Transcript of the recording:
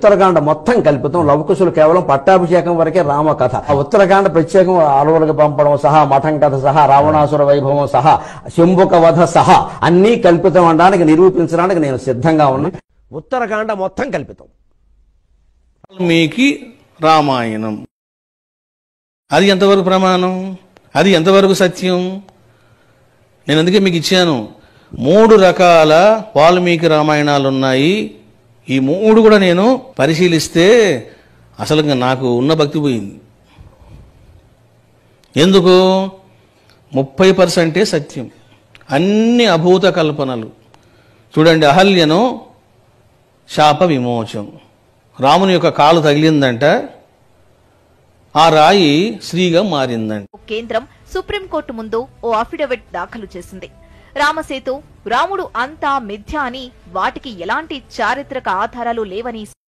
ఉత్తరకాండ మొత్తం కల్పితం లవకుశులు కేవలం పట్టాభిషేకం వరకే రామకథ ఆ ఉత్తరకాండ ప్రత్యేకం ఆలువలకు పంపడం సహా మఠం కథ సహా రావణాసుర వైభవం సహా శంభుక వధ సహా అన్నీ కల్పితం అనడానికి నిరూపించడానికి నేను సిద్ధంగా ఉన్నా ఉత్తరకాండ మొత్తం కల్పితం వాల్మీకి రామాయణం అది ఎంతవరకు ప్రమాణం అది ఎంతవరకు సత్యం నేను అందుకే మీకు ఇచ్చాను మూడు రకాల వాల్మీకి రామాయణాలు ఉన్నాయి ఈ మూడు కూడా నేను పరిశీలిస్తే అసలు ఇంకా నాకు ఉన్న భక్తి పోయింది ఎందుకు ముప్పై పర్సెంటే సత్యం అన్ని అభూత కల్పనలు చూడండి అహల్యను శాప విమోచం రాముని యొక్క కాలు తగిలిందంట ఆ రాయి స్త్రీగా మారిందంట కేంద్రం సుప్రీంకోర్టు ముందు ఓ అఫిడవిట్ దాఖలు చేసింది రామసేతు రాముడు అంతా మిథ్య అని వాటికి ఎలాంటి చారిత్రక ఆధారాలు లేవని